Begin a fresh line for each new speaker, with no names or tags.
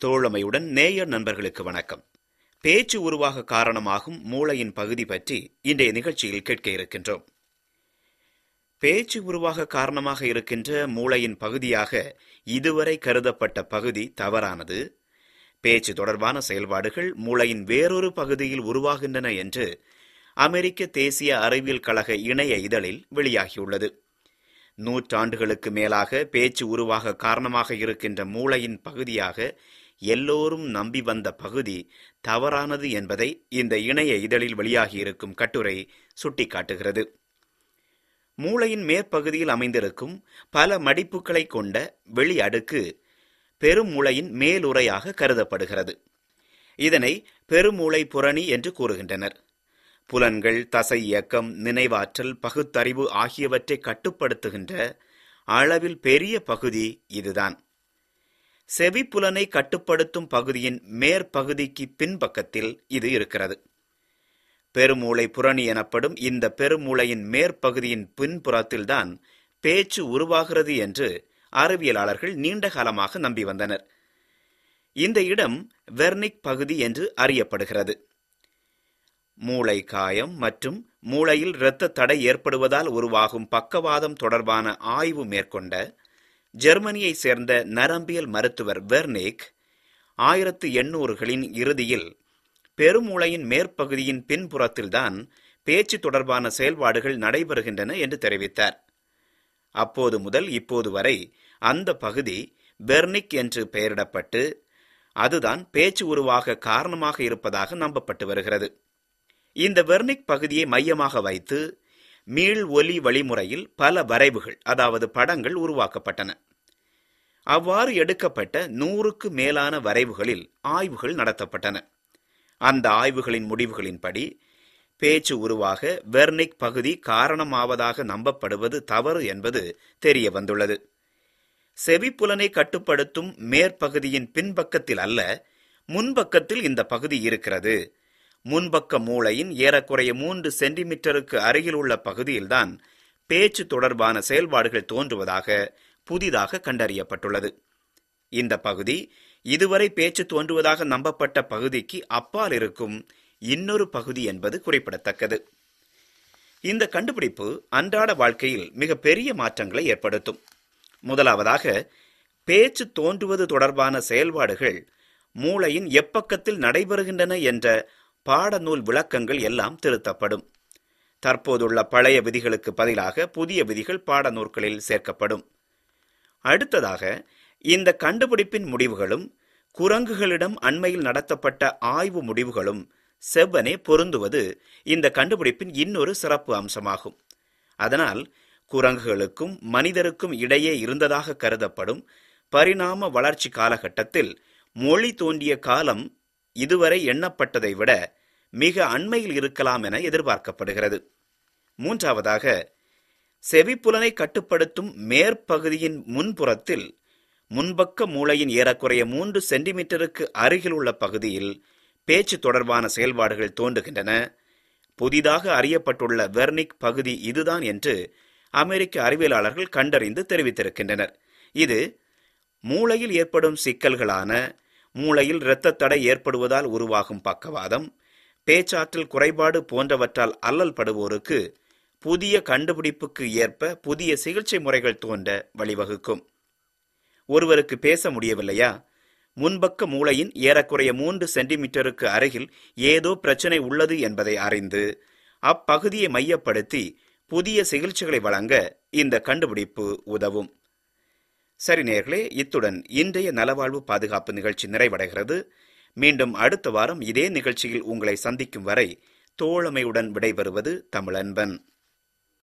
தோழமையுடன் நேயர் நண்பர்களுக்கு வணக்கம் பேச்சு உருவாக காரணமாகும் மூளையின் பகுதி பற்றி இன்றைய நிகழ்ச்சியில் கேட்க இருக்கின்றோம் பேச்சு உருவாக காரணமாக இருக்கின்ற மூளையின் பகுதியாக இதுவரை கருதப்பட்ட பகுதி தவறானது பேச்சு தொடர்பான செயல்பாடுகள் மூளையின் வேறொரு பகுதியில் உருவாகின்றன என்று அமெரிக்க தேசிய அறிவியல் கழக இணைய இதழில் வெளியாகியுள்ளது நூற்றாண்டுகளுக்கு மேலாக பேச்சு உருவாக காரணமாக இருக்கின்ற மூளையின் பகுதியாக எல்லோரும் நம்பி வந்த பகுதி தவறானது என்பதை இந்த இணைய இதழில் வெளியாகியிருக்கும் கட்டுரை சுட்டிக்காட்டுகிறது மூளையின் மேற்பகுதியில் அமைந்திருக்கும் பல மடிப்புகளை கொண்ட வெளி அடுக்கு பெருமூளையின் மேலுறையாக கருதப்படுகிறது இதனை பெருமூளை புரணி என்று கூறுகின்றனர் புலன்கள் தசை இயக்கம் நினைவாற்றல் பகுத்தறிவு ஆகியவற்றை கட்டுப்படுத்துகின்ற அளவில் பெரிய பகுதி இதுதான் செவிப்புலனை கட்டுப்படுத்தும் பகுதியின் மேற்பகுதிக்கு பின்பக்கத்தில் இது இருக்கிறது பெருமூளை புரணி எனப்படும் இந்த பெருமூளையின் மேற்பகுதியின் பின்புறத்தில்தான் பேச்சு உருவாகிறது என்று அறிவியலாளர்கள் நீண்ட காலமாக நம்பி வந்தனர் இந்த இடம் வெர்னிக் பகுதி என்று அறியப்படுகிறது மூளை காயம் மற்றும் மூளையில் இரத்த தடை ஏற்படுவதால் உருவாகும் பக்கவாதம் தொடர்பான ஆய்வு மேற்கொண்ட ஜெர்மனியை சேர்ந்த நரம்பியல் மருத்துவர் வெர்னிக் ஆயிரத்து எண்ணூறுகளின் இறுதியில் பெருமூளையின் மேற்பகுதியின் பின்புறத்தில்தான் பேச்சு தொடர்பான செயல்பாடுகள் நடைபெறுகின்றன என்று தெரிவித்தார் அப்போது முதல் இப்போது வரை அந்த பகுதி பெர்னிக் என்று பெயரிடப்பட்டு அதுதான் பேச்சு உருவாக காரணமாக இருப்பதாக நம்பப்பட்டு வருகிறது இந்த வெர்னிக் பகுதியை மையமாக வைத்து மீள் ஒலி வழிமுறையில் பல வரைவுகள் அதாவது படங்கள் உருவாக்கப்பட்டன அவ்வாறு எடுக்கப்பட்ட நூறுக்கு மேலான வரைவுகளில் ஆய்வுகள் நடத்தப்பட்டன அந்த ஆய்வுகளின் முடிவுகளின்படி பேச்சு உருவாக வெர்னிக் பகுதி காரணமாவதாக நம்பப்படுவது தவறு என்பது தெரிய வந்துள்ளது செவிப்புலனை கட்டுப்படுத்தும் மேற்பகுதியின் பின்பக்கத்தில் அல்ல முன்பக்கத்தில் இந்த பகுதி இருக்கிறது முன்பக்க மூளையின் ஏறக்குறைய மூன்று சென்டிமீட்டருக்கு அருகில் உள்ள பகுதியில்தான் பேச்சு தொடர்பான செயல்பாடுகள் தோன்றுவதாக புதிதாக கண்டறியப்பட்டுள்ளது இந்த பகுதி இதுவரை பேச்சு தோன்றுவதாக நம்பப்பட்ட பகுதிக்கு அப்பால் இருக்கும் இன்னொரு பகுதி என்பது குறிப்பிடத்தக்கது இந்த கண்டுபிடிப்பு அன்றாட வாழ்க்கையில் மிக பெரிய மாற்றங்களை ஏற்படுத்தும் முதலாவதாக பேச்சு தோன்றுவது தொடர்பான செயல்பாடுகள் மூளையின் எப்பக்கத்தில் நடைபெறுகின்றன என்ற பாடநூல் விளக்கங்கள் எல்லாம் திருத்தப்படும் தற்போதுள்ள பழைய விதிகளுக்கு பதிலாக புதிய விதிகள் பாடநூல்களில் சேர்க்கப்படும் அடுத்ததாக இந்த கண்டுபிடிப்பின் முடிவுகளும் குரங்குகளிடம் அண்மையில் நடத்தப்பட்ட ஆய்வு முடிவுகளும் செவ்வனே பொருந்துவது இந்த கண்டுபிடிப்பின் இன்னொரு சிறப்பு அம்சமாகும் அதனால் குரங்குகளுக்கும் மனிதருக்கும் இடையே இருந்ததாக கருதப்படும் பரிணாம வளர்ச்சி காலகட்டத்தில் மொழி தோன்றிய காலம் இதுவரை எண்ணப்பட்டதை விட மிக அண்மையில் இருக்கலாம் என எதிர்பார்க்கப்படுகிறது மூன்றாவதாக செவிப்புலனை கட்டுப்படுத்தும் மேற்பகுதியின் முன்புறத்தில் முன்பக்க மூளையின் ஏறக்குறைய மூன்று சென்டிமீட்டருக்கு அருகில் உள்ள பகுதியில் பேச்சு தொடர்பான செயல்பாடுகள் தோன்றுகின்றன புதிதாக அறியப்பட்டுள்ள வெர்னிக் பகுதி இதுதான் என்று அமெரிக்க அறிவியலாளர்கள் கண்டறிந்து தெரிவித்திருக்கின்றனர் இது மூளையில் ஏற்படும் சிக்கல்களான மூளையில் இரத்த தடை ஏற்படுவதால் உருவாகும் பக்கவாதம் பேச்சாற்றல் குறைபாடு போன்றவற்றால் அல்லல் படுவோருக்கு புதிய கண்டுபிடிப்புக்கு ஏற்ப புதிய சிகிச்சை முறைகள் தோன்ற வழிவகுக்கும் ஒருவருக்கு பேச முடியவில்லையா முன்பக்க மூளையின் ஏறக்குறைய மூன்று சென்டிமீட்டருக்கு அருகில் ஏதோ பிரச்சனை உள்ளது என்பதை அறிந்து அப்பகுதியை மையப்படுத்தி புதிய சிகிச்சைகளை வழங்க இந்த கண்டுபிடிப்பு உதவும் சரி நேர்களே இத்துடன் இன்றைய நலவாழ்வு பாதுகாப்பு நிகழ்ச்சி நிறைவடைகிறது மீண்டும் அடுத்த வாரம் இதே நிகழ்ச்சியில் உங்களை சந்திக்கும் வரை தோழமையுடன் விடைபெறுவது தமிழன்பன்